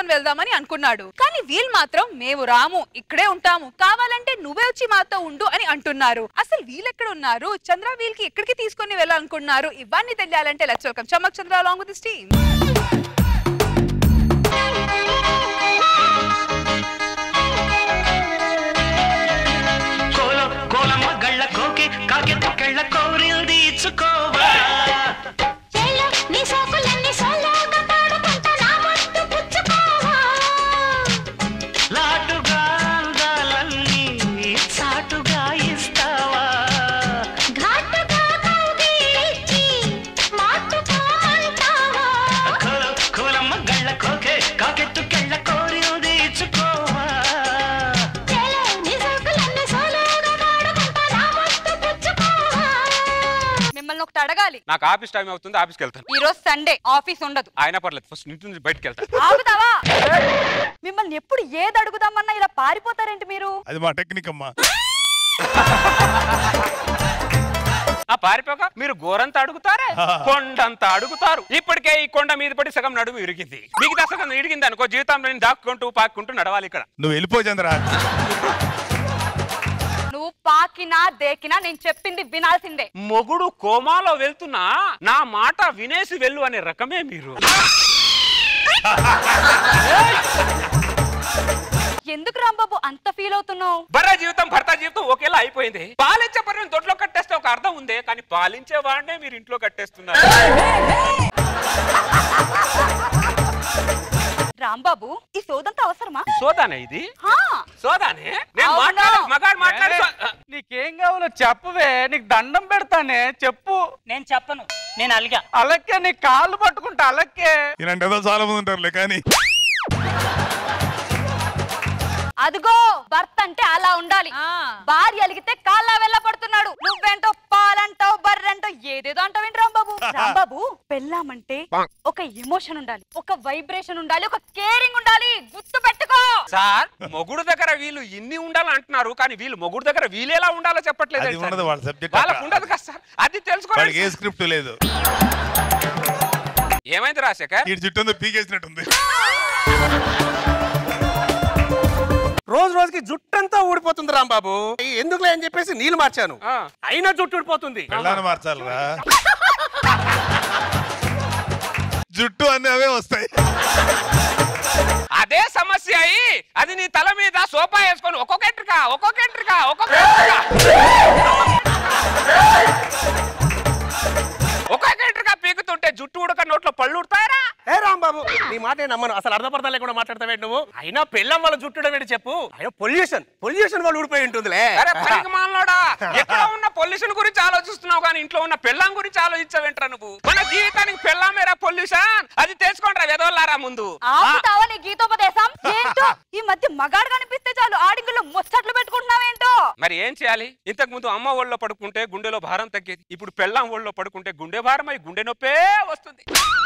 తీసుకొని వెళ్దామని అనుకున్నాడు కానీ వీళ్ళు మాత్రం మేము రాము ఇక్కడే ఉంటాము కావాలంటే నువ్వే వచ్చి మాతో ఉండు అని అంటున్నారు అసలు వీళ్ళు ఎక్కడ ఉన్నారు చంద్ర వీళ్ళకి ఎక్కడికి తీసుకొని వెళ్ళాలనుకున్నారు ఇవన్నీ తెలియాలంటే let's welcome Chammak Chandra along with team కోల కోలమ్మ గళ్ళ కోకి కాకెత్త కెళ్ళ కోరిల్ది ఇచ్చుకోవా చేలో నీ సోకులన్నీ సోలోగా పాడుకుంటా నా ముద్దు పుచ్చుకోవా లాటుగా అందాలన్నీ చాటుగా ఇస్తావా ఘాటుగా కౌగిలించి మాటుగా అంటావా కోల కోలమ్మ గళ్ళ కోకే కాకెత్తు కెళ్ళ కోరిల్ది ఇచ్చుకోవా చేలో నీ సోకులన్నీ సోలోగా పాడుకుంటా నా ముద్దు పుచ్చుకోవా మిమ్మల్ని ఒకటి అడగాలి నాకు ఆఫీస్ టైం అవుతుంది ఆఫీస్కి వెళ్తాను ఈ రోజు సండే ఆఫీస్ ఉండదు అయినా పర్లేదు ఫస్ట్ ఇంటి నుంచి బయటకు వెళ్తాను ఆగుతావా మిమ్మల్ని ఎప్పుడు ఏది అడుగుదామన్నా ఇలా పారిపోతారేంటి మీరు అది మా టెక్నిక్ అమ్మా ఆ పారిపోక మీరు గోరంత అడుగుతారే కొండంత అడుగుతారు ఇప్పటికే ఈ కొండ మీద పడి సగం నడుము ఇరిగింది మిగతా సగం ఇరిగింది అనుకో జీవితంలో నేను దాక్కుంటూ పాక్కుంటూ నడవాలి ఇక్కడ నువ్వు వెళ్ళిపో చంద్ర నువ్వు పాకినా దేకినా నేను చెప్పింది వినాల్సిందే మొగుడు కోమాలో వెళ్తున్నా నా మాట వినేసి వెళ్ళు అనే రకమే మీరు ఎందుకు రాంబాబు అంత ఫీల్ అవుతున్నావు భర్త జీవితం భర్త జీవితం ఒకేలా అయిపోయింది పాలించే పని దొడ్లో కట్టేస్తే ఒక అర్థం ఉంది కానీ పాలించే వాడినే మీరు ఇంట్లో కట్టేస్తున్నారు రాంబాబు ఈ సోదంతా అవసరమా సోదానే ఇది హా, సోదానే నేను అవును. మాట్లాడే మగాడు మాట్లాడే నీకేం కావాలో చెప్పవే నీకు దండం పెడతానే చెప్పు నేను చెప్పను నేను అలిగా అలక్కే నీ కాళ్ళు పట్టుకుంటా అలక్కే ఇలాంటి ఏదో చాలా మంది ఉంటారులే కానీ అదిగో భర్త అంటే అలా ఉండాలి భార్య అలిగితే కాళ్ళ వెళ్ళ పడుతున్నాడు నువ్వేంటో పాలంటావు బర్రెంటావు ఏదేదో అంటావేంటి రాంబాబు రాంబాబు పెళ్ళామంటే ఒక ఎమోషన్ ఉండాలి ఒక వైబ్రేషన్ ఉండాలి ఒక కేరింగ్ ఉండాలి గుర్తు పెట్టుకో సార్ మొగుడు దగ్గర వీళ్ళు ఇన్ని ఉండాలని అంటున్నారు కానీ వీళ్ళు మొగుడు దగ్గర వీళ్ళు ఎలా ఉండాలో చెప్పట్లేదు అది ఉండదు వాళ్ళ సబ్జెక్ట్ వాళ్ళకు ఉండదు కదా సార్ అది వాళ్ళకి ఏ తెలుసుకోవాలి స్క్రిప్ట్ లేదు ఏమైంది రాజశేఖర్ ఈ జుట్టు ఉందో పీకేసినట్టుంది రోజు రోజుకి జుట్టంతా ఊడిపోతుంది రాంబాబు ఎందుకులే అని చెప్పేసి నీళ్ళు మార్చాను ఆ. అయినా జుట్టు ఊడిపోతుంది పెళ్ళాన్ని మార్చాలరా జుట్టు అన్ని అవే వస్తాయి అదే సమస్య అయి అది నీ తల మీద సోఫా వేసుకొని ఒక్కొక్క ఎంట్రిక ఒక్కొక్క ఎంట్రిక ఒక్కొక్క ఎంట్రిక ఒక్కొక్క ఎంట్రిక పీకుతుంటే జుట్టు ఉడక నోట్లో పళ్ళు ఉడతాయరా ఏ రాంబాబు నీ మాట నమ్మను అసలు అర్థపడతా లేకుండా మాట్లాడతావేంటి నువ్వు అయినా పెళ్ళం వాళ్ళ జుట్టుడం ఏంటి చెప్పు అయినా పొల్యూషన్ పొల్యూషన్ వాళ్ళు ఊడిపోయి ఉంటుందిలే అరే పనికి మాలోడా ఎక్కడ ఉన్న పొల్యూషన్ గురించి ఆలోచిస్తున్నావు కానీ ఇంట్లో ఉన్న పెళ్ళాం గురించి ఆలోచించవేంట్రా నువ్వు మన జీవితానికి పెళ్ళామేరా పొల్యూషన్ అది తెలుసుకోండిరా వెదవల్లారా ముందు ఆపుతావా నీ గీతోపదేశం ఏంటో ఈ మధ్య మగాడు కనిపిస్తే చాలు ఆడింగుల్లో ముచ్చట్లు పెట్టుకుంటున్నావేంటో మరి ఏం చేయాలి ఇంతకు ముందు అమ్మ ఒళ్ళో పడుకుంటే గుండెలో భారం తగ్గేది ఇప్పుడు పెళ్ళాం ఒళ్ళో పడుకుంటే గుండె భారం అయి గుండె నొప్పే వస్తుంది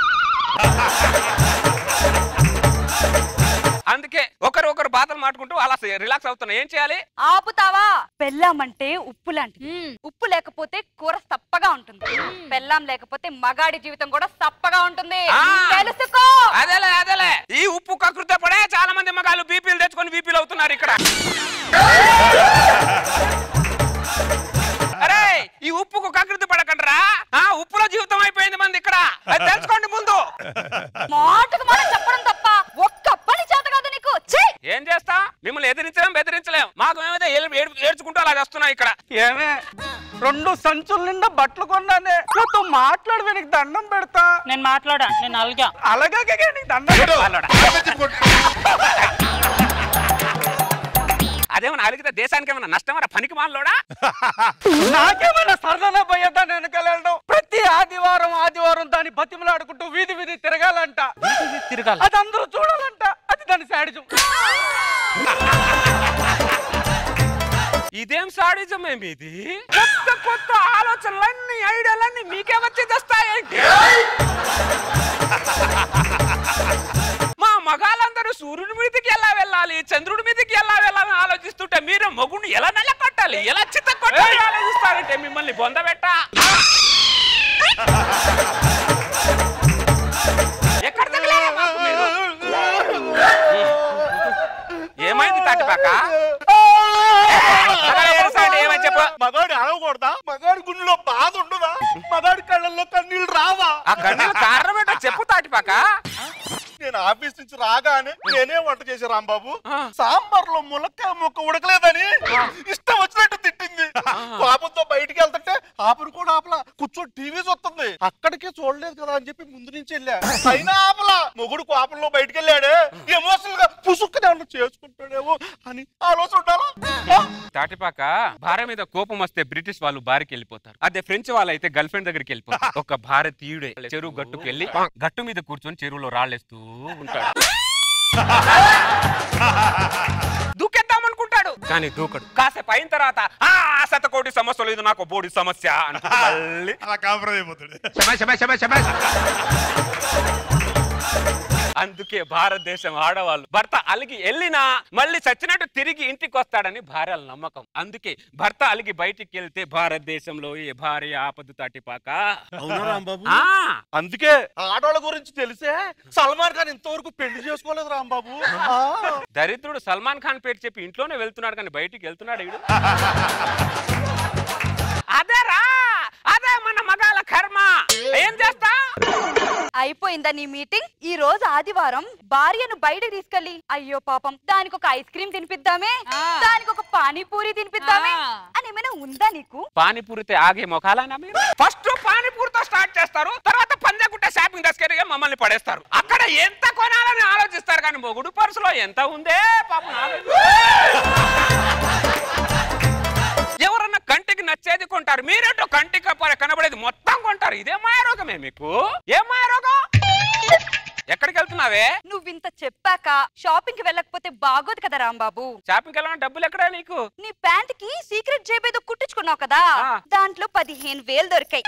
అందుకే ఒకరు ఒకరు బాధలు మాట్లాడుకుంటూ అలా రిలాక్స్ అవుతున్నా ఏం చేయాలి ఆపుతావా పెళ్ళామంటే ఉప్పు లాంటి ఉప్పు లేకపోతే కూర సప్పగా ఉంటుంది పెళ్ళాం లేకపోతే మగాడి జీవితం కూడా సప్పగా ఉంటుంది ఆ. తెలుసుకో అదేలే అదేలే ఈ ఉప్పు కకృత పడే చాలా మంది మగాళ్ళు బీపీలు తెచ్చుకొని బీపీలు అవుతున్నారు ఇక్కడ అరే ఈ ఉప్పుకు కకృతి పడకండ్రా ఆ ఉప్పులో జీవితం అయిపోయింది మంది ఇక్కడ అది తెలుసుకోండి ముందు మాటకు మాట చెప్పడం తప్ప ఒక్క పని చేత కాదు నీకు ఛీ! ఏం చేస్తా మిమ్మల్ని ఎదిరించలేం బెదిరించలేం మాకు మేమైతే ఏలు- ఏడు- ఏడ్చుకుంటూ అలా వస్తున్నాం ఇక్కడ ఏమే రెండు సంచుల నిండా బట్టలు కొన్నానే నువ్వు మాట్లాడవే నీకు దండం పెడతా నేను మాట్లాడా నేను అలిగా అలాగే నీకు దండం పెడతా. వాళ్ళోడా. అదేమన్నా అలిగితే దేశానికి ఏమన్నా నష్టమరా పనికి మాలోడా నాకేమైనా సరదానా పోయేదా నేను వెళ్ళడం ప్రతి ఆదివారం ఆదివారం దాన్ని బతిమలాడుకుంటూ వీధి వీధి తిరగాలంట తిరగాలి అది అందరూ చూడాలంట అది దాని శాడిజం ఇదేం సాడిజం ఏమి ఇది కొత్త కొత్త ఆలోచనలన్నీ ఐడియాలన్నీ మీకే వచ్చి తెస్తాయేంటి మా మగాళ్ళందరూ సూర్యుడి మీదకి ఎలా వెళ్ళాలి చంద్రుడి మీదకి ఎలా వెళ్ళాలని ఆలోచిస్తుంటే మీరు మొగుడిని ఎలా నెల కొట్టాలి ఎలా చిత్త కొట్టాలి ఆలోచిస్తారంటే మిమ్మల్ని బొందబెట్ట ఎక్కడ తగిలారా మాకు మీరు? మగాడు ఏడుస్తాడు, ఏమని చెప్పు మగాడు అడవకూడదా మగాడి గుండెలో బాధ ఉండదా మగాడి కళ్ళల్లో కన్నీళ్ళు రావా ఆ గంటల కారణం ఏంటో చెప్పు తాటిపాక నేను ఆఫీస్ నుంచి రాగానే నేనే వంట చేసి రాంబాబు సాంబార్ లో ములక్కాయ ముక్క ఉడకలేదని ఇష్టం వచ్చినట్టు తిట్టింది పాపంతో బయటికి వెళ్తుంటే ఆపరు కూడా ఆపలా కూర్చొని టీవీ చూస్తుంది అక్కడికే చూడలేదు కదా అని చెప్పి ముందు నుంచి వెళ్ళా అయినా ఆపలా మొగుడు కోపంలో బయటికి వెళ్ళాడే ఎమోషనల్ గా పుసుక్కుని ఏమన్నా చేసుకుంటాడేమో అని ఆలోచన ఉండాలా ఆ? తాటిపాక భార్య మీద కోపం వస్తే బ్రిటిష్ వాళ్ళు బారికి వెళ్ళిపోతారు అదే ఫ్రెంచ్ వాళ్ళు అయితే గర్ల్ ఫ్రెండ్ దగ్గరికి వెళ్ళిపోతారు ఒక భారతీయుడే చెరువు గట్టుకు వెళ్ళి గట్టు మీద కూర్చొని చెరువులో రాళ్ళేస్తూ ఉంటాడు దూకేద్దాం అనుకుంటాడు కానీ దూకడు కాసేపు అయిన తర్వాత ఆ శతకోటి సమస్య లేదు నాకు బోడి సమస్య అనుకుంటూ మళ్ళీ అలా కాంప్రమైజ్ అయిపోతాడు అందుకే భారతదేశం ఆడవాళ్ళు భర్త అలిగి వెళ్ళినా మళ్ళీ చచ్చినట్టు తిరిగి ఇంటికి వస్తాడని భార్యల నమ్మకం అందుకే భర్త అలిగి బయటికి వెళ్తే భారతదేశంలో ఏ భార్య ఆపదు తాటిపాక అవునా రాంబాబు ఆ, అందుకే ఆడవాళ్ళ గురించి తెలిసే సల్మాన్ ఖాన్ ఇంతవరకు పెళ్లి చేసుకోలేదు రాంబాబు ఆ. దరిద్రుడు సల్మాన్ ఖాన్ పేరు చెప్పి ఇంట్లోనే వెళ్తున్నాడు కానీ బయటికి వెళ్తున్నాడు ఈడు అదేరా అదే మన మగాల కర్మ ఏం చేస్తా అయిపోయిందా నీ మీటింగ్ ఈ రోజు ఆదివారం భార్యను బయటకు తీసుకెళ్ళి అయ్యో పాపం దానికి ఒక ఐస్ క్రీమ్ తినిపిద్దామే దానికి ఒక పానీపూరి తినిపిద్దామే అని ఏమైనా ఉందా నీకు పానీపూరితే ఆగే మొఖాలైనా మీరు ఫస్ట్ పానీపూరితో స్టార్ట్ చేస్తారు తర్వాత పంజాగుట్ట షాపింగ్ దగ్గర మమ్మల్ని పడేస్తారు అక్కడ ఎంత కొనాలని ఆలోచిస్తారు కానీ మొగుడు పర్సులో ఎంత ఉందే పాపం ఆలోచి- ఎవరన్నా కంటికి నచ్చేది కొంటారు మీరేంటో కంటికి ప- కనబడేది మొత్తం కొంటారు ఇదే మాయరోగమే మీకు ఏ మాయరోగం ఎక్కడికి వెళ్తున్నావే నువ్వు ఇంత చెప్పాక షాపింగ్ కి వెళ్ళకపోతే బాగోదు కదా రాంబాబు షాపింగ్కి వెళ్ళాలని డబ్బులు ఎక్కడా నీకు నీ ప్యాంట్ కి సీక్రెట్ జేబు ఏదో కుట్టించుకున్నావు కదా ఆ. దాంట్లో పదిహేను వేలు దొరికాయి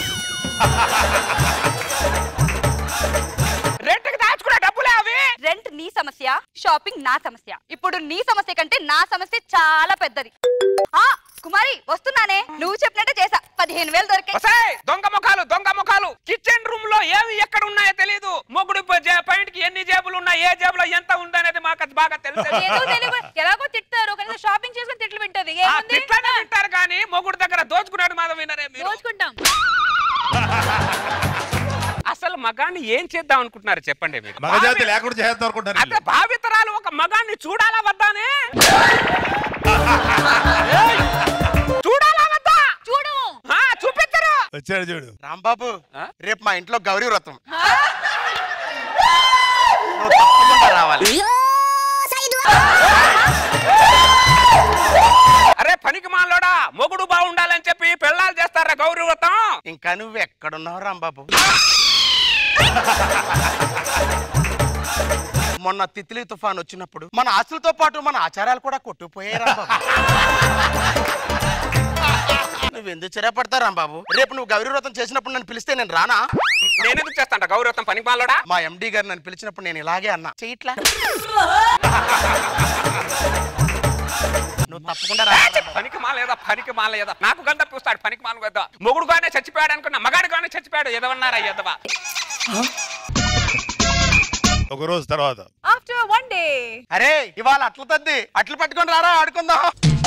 రెంట్కి దాచుకునే డబ్బులే అవి రెంట్ నీ సమస్య షాపింగ్ నా సమస్య ఇప్పుడు నీ సమస్య కంటే నా సమస్య చాలా పెద్దది ఆ కుమారి వస్తున్నానే నువ్వు చెప్పినట్టే చేసా పదిహేను వేలు దొరికాయి ఒసేయ్, దొంగ ముఖాలు దొంగ ముఖాలు కిచెన్ రూమ్ లో ఏమి ఎక్కడ ఉన్నాయో తెలియదు మొగుడు పాయింట్ కి ఎన్ని జేబులు ఉన్నాయి ఏ జేబులో ఎంత ఉందనేది మాకు అది బాగా తెలుసు ఏదో తెలియదు ఎలాగో తిట్టారు కనీసం షాపింగ్ చేసుకుని తిట్లు వింటది ఆ తిట్లనే వింటారు కానీ మొగుడు దగ్గర దోచుకున్నాడు మాధవ్ వినరే మీరు దోచుకుంటాం అసలు మగాన్ని ఏం చేద్దాం అనుకుంటున్నారు చెప్పండి మీరు మగజాతి భావి- లేకుండా చేద్దాం అనుకుంటారు అదే భావితరాలు ఒక మగాన్ని చూడాలా వద్దానే చూడాలా వద్దా చూడు ఆ, చూపించరు వచ్చాడు చూడు రాంబాబు ఆ? రేపు మా ఇంట్లో గౌరీ వ్రతం నువ్వు తప్పకుండా రావాలి అరే పనికి మాలోడా మొగుడు బాగుండాలని చెప్పి పెళ్ళాలు చేస్తారా గౌరీ వ్రతం ఇంకా నువ్వు ఎక్కడున్నావు రాంబాబు మొన్న తిత్లీ తుఫాన్ వచ్చినప్పుడు మన ఆస్తులతో పాటు మన ఆచారాలు కూడా కొట్టుకుపోయాయి రాంబాబు నువ్వు ఎందుకు చిరపడతా రాంబాబు రేపు నువ్వు గౌరీ వ్రతం చేసినప్పుడు నన్ను పిలిస్తే నేను రానా నేనెందుకు చేస్తాంట గౌరీ వ్రతం పనికి మాలోడా మా ఎండి గారు నన్ను పిలిచినప్పుడు నేను ఇలాగే అన్నా చెయ్యట్లా నువ్వు తప్పకుండా రా పనికి మాలేదా పనికి మాలేదా నాకు గంట పూస్తాడు పనికి మాల కదా మొగుడుగానే చచ్చిపోయాడు అనుకున్నా మగాడుగానే చచ్చిపోయాడు ఎదవన్నారా ఎదవా ఒక రోజు తర్వాత ఆఫ్టర్ వన్ డే అరే ఇవాళ అట్ల తద్ది అట్లు పట్టుకొని రారా ఆడుకుందాం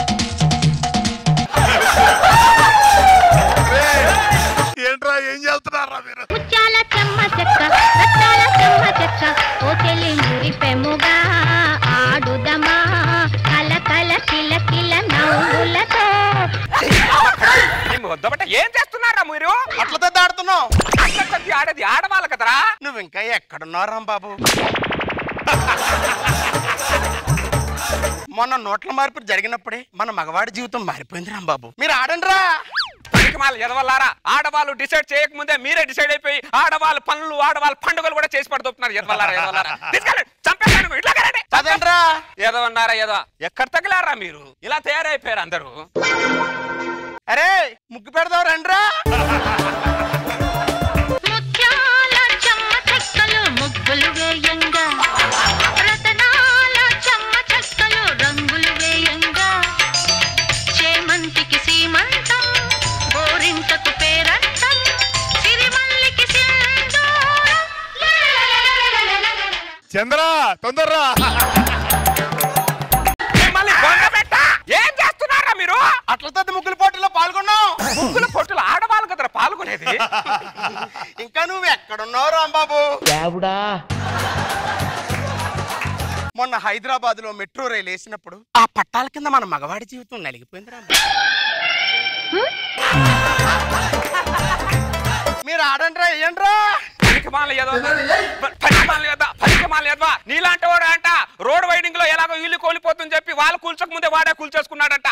ఏంట్రా ఏం చేస్తున్నారా మీరు ముత్యాల చెమ్మ చెక్క రత్నాల చెమ్మ చెక్క ఓ చెల్లి మురిపెముగా ఆడుదమా కల కల కిల కిల నవ్వులతో వద్దబట్ట ఏం చేస్తున్నారా మీరు అట్ల తద్ది ఆడుతున్నావు అట్లా కొద్ది ఆడేది ఆడవాళ్ళు కదరా నువ్వు ఇంకా ఎక్కడున్నావు రాంబాబు మొన్న నోట్ల మార్పు జరిగినప్పుడే మన మగవాడి జీవితం మారిపోయింది రాంబాబు మీరు ఆడండి రా పనికి మాల ఎదవల్లారా ఆడవాళ్ళు డిసైడ్ చేయకముందే మీరే డిసైడ్ అయిపోయి ఆడవాళ్ళ పనులు ఆడవాళ్ళ పండుగలు కూడా చేసి పడుతున్నారు ఎదవల్లారా ఎదవల్లారా తీసుకెళ్ళండి చంపేస్తాను ఇట్లా కరండి చదండి రా ఎదవన్నారా ఎదవ ఎక్కడ తగిలారా మీరు ఇలా తయారైపోయారు అందరూ అరే ముగ్గు పెడదాం రండిరా ముత్యాల చెమ్మ చెక్కలు ముగ్గులు వేయంగా రతనాల చెమ్మ చెక్కలు రంగులు వేయంగా చేమంతికి సీమంతం గోరింటకు పేరంతం సిరిమల్లికి సింధూరం చంద్ర తొందరరా మిమ్మల్ని బొంగబెట్ట! ఏం చేస్తున్నారు ఎక్కడున్నావు రాంబాబు మొన్న హైదరాబాద్ లో మెట్రో రైలు వేసినప్పుడు ఆ పట్టాల కింద మన మగవాడి జీవితం నలిగిపోయింది రాంబాబు మీరు ఆడండి రా వేయండి రా పనికిమాల ఏదో పనికిమాల ఏదో పనికిమాల ఏదో నీలాంటి వాడు అంట రోడ్ వైడింగ్ లో ఎలాగో ఇల్లు కోల్పోతుందని చెప్పి వాళ్ళు కూల్చక ముందే వాడే కూల్చేసుకున్నాడంట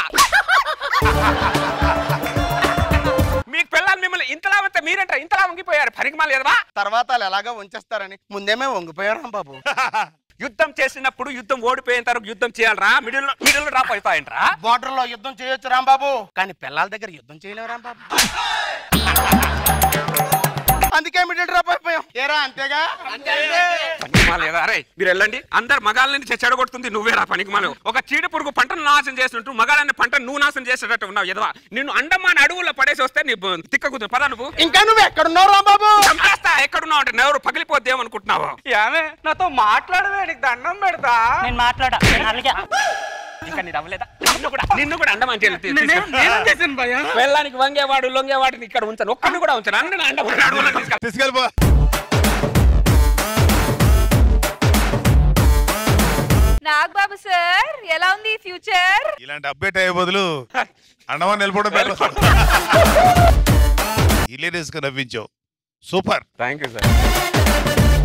మీకు పిల్లలు మిమ్మల్ని ఇంతలా ఉంటే మీరంట ఇంతలా వంగిపోయారు పనికిమాల ఏదవా తర్వాత వాళ్ళు ఎలాగో ఉంచేస్తారని ముందేమే వంగిపోయారు రాంబాబు యుద్ధం చేసినప్పుడు యుద్ధం ఓడిపోయిన తర్వాత యుద్ధం చేయాలరా మిడిల్ లో మిడిల్ లో డ్రాప్ అవుతాయంట్రా బార్డర్ లో యుద్ధం చేయొచ్చు రాంబాబు కానీ పిల్లల దగ్గర యుద్ధం చేయలేవు రాంబాబు అందుకే మిడిల్ డ్రాప్ అయిపోయాం ఏరా అంతేగా పనికిమాల ఏదో అరే మీరు వెళ్ళండి అందరు మగాళ్ళని చెడగొడుతుంది నువ్వేరా పనికిమాల ఒక చీడ పురుగు పంటను నాశనం చేసినట్టు మగాళ్ళని పంట నువ్వు నాశనం చేసేటట్టు ఉన్నావు ఎదవా నిన్ను అండమాన్ అడవుల్లో పడేసి వస్తే నీ బ- తిక్క కుదురు పదా నువ్వు ఇంకా నువ్వు ఎక్కడున్నావు రాంబాబు చంపేస్తా ఎక్కడున్నావు అంటే నెవరు పగిలిపోద్దేమనుకుంటున్నావు ఏమే నాతో మాట్లాడవే నీకు దండం పెడతా నేను మాట్లాడా నేను అలిగా ఇంకా నీ అవ్వలేదా నిన్ను కూడా నిన్ను కూడా అండమాన్ జైలు తీ- నేనేం తీసుకెళ్ళు. నేనేం చేశాను భయ్యా వెళ్ళడానికి వంగేవాడు లొంగేవాడిని ఇక్కడ ఉంచాను ఒక్కడిని కూడా ఉంచాను అన్ని అండమాన్ అడవుల్లో తీసుకెళ్ళి తీసుకెళ్ళిపో నాగబాబు సార్ ఎలా ఉంది ఫ్యూచర్ ఇలాంటి అప్డేట్ అయ్యే బదులు అండమాన్ వెళ్ళిపోవడం better. ఇల్లే రిస్క్ నవ్వించావు సూపర్ థ్యాంక్ యూ సార్